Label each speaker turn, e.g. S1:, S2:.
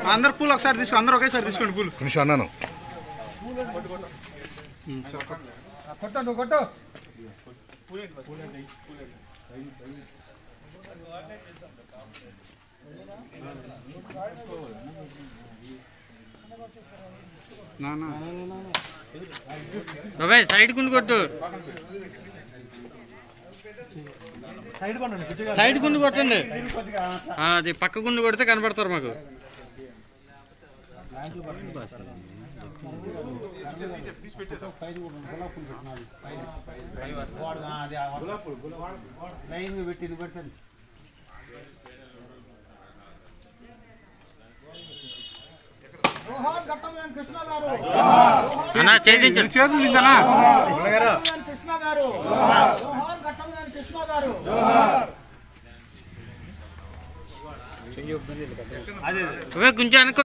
S1: అందరు పూలు ఒకసారి తీసుకో అందరూ ఒకేసారి తీసుకోండి పూలు
S2: కొంచెం అన్నాను
S1: కొట్టు నువ్వు కొట్టు
S3: బాబాయ్ సైడ్ కుండు కొట్టు సైడ్ కుండు కొట్టండి ఆ, అది పక్క గుండు కొడితే కనబడతారు మాకు
S1: జోహార్ ఘట్టమైన కృష్ణ గారు
S3: అన్నా చేయించండి
S1: చేతులు దించనా
S4: ఘట్టమైన కృష్ణ గారు జోహార్ ఘట్టమైన కృష్ణ గారు
S3: బాబాయ్ కొంచెం వెనక